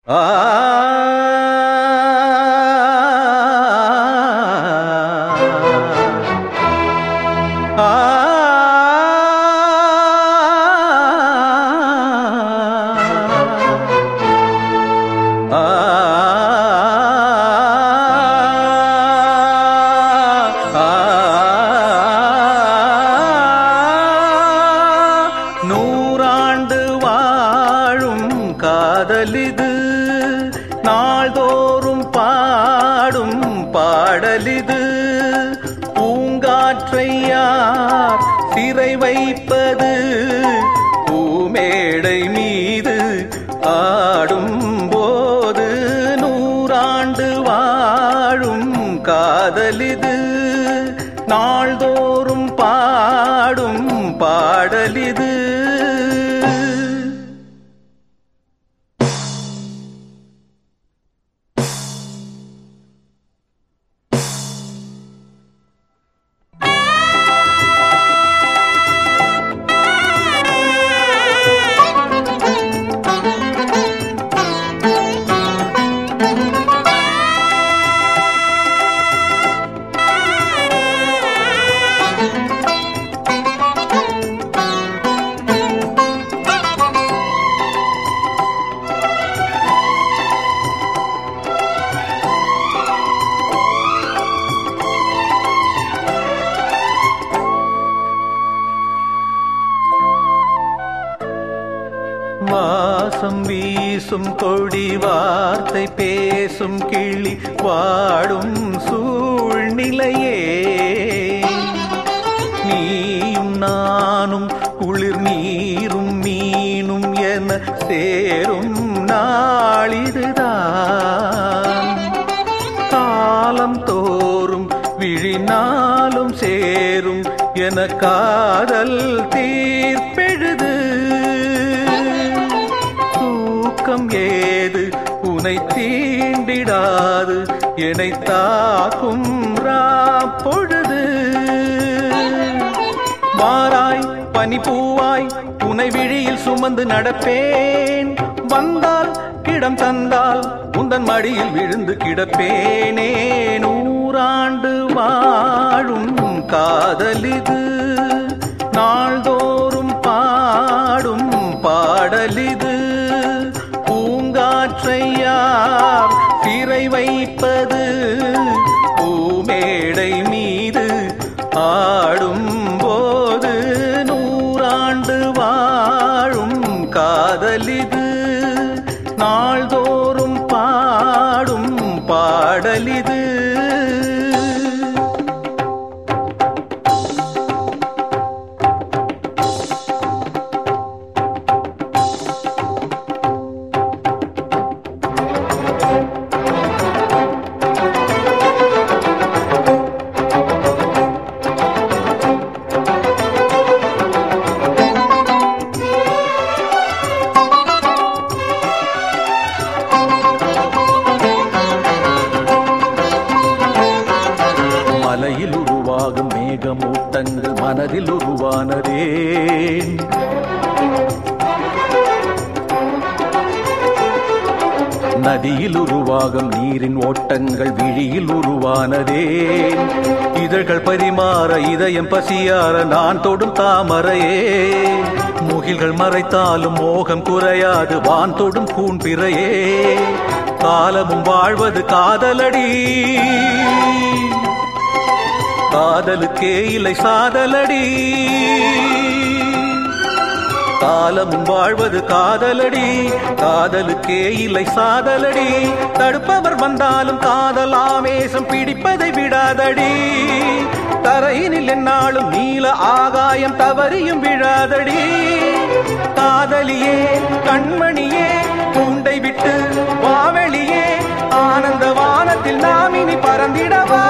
நூறாண்டு வாழும் காதலிது நாள்தோறும் பாடும் பாடலிது பூங்காற்றை யார் சிறை வைப்பது பூமேடை மீது ஆடும் போது நூறாண்டு வாழும் காதலிது நாள்தோறும் பாடும் பாடலிது வாசம் வீசும் கொடி வார்த்தை பேசும் கிளி வாடும் சூழ்நிலையே நீயும் நானும் குளிர் நீரும் மீனும் என சேரும் நாளிதுதான் காலம் தோறும் விழினாலும் சேரும் என காதல் தீர்ப்பெழுது தூக்கம் ஏது உனை தீண்டிடாது என்னை தாக்கும் பொழுது மாறாய் பனிப்பூவாய் உனை விழியில் சுமந்து நடப்பேன் வந்தால் கிடம் தந்தால் உந்தன் மடியில் விழுந்து கிடப்பேனே நூறாண்டு வாழும் காதலிது நாள்தோறும் பாடும் பாடலிது பூங்காற்றை யார் சிறை வைப்பது பூமேடை மீது ஆடும் போது நூறாண்டு வாழும் காதலிது நாள்தோறும் பாடும் பாடலிது மலையில் உருவாகும் மேகமூட்டங்கள் மனதில் உருவானதே நதியில் உருவாகும் நீரின் ஓட்டங்கள் விழியில் உருவானதே இதழ்கள் பரிமாற இதயம் பசியார நான் தொடும் தாமரையே முகில்கள் மறைத்தாலும் மோகம் குறையாது வான் தொடும் கூண்பிறையே காலமும் வாழ்வது காதலடி காதலுக்கே இல்லை சாதலடி காலமும் வாழ்வது காதலடி காதலுக்கே இல்லை சாதலடி தடுப்பவர் வந்தாலும் காதல் ஆவேசம் பிடிப்பதை விடாதடி தரையினில் என்னாலும் நீல ஆகாயம் தவறியும் விழாதடி காதலியே கண்மணியே கூண்டை விட்டு வாவெளியே ஆனந்த வானத்தில் நாம் இனி பறந்திடவா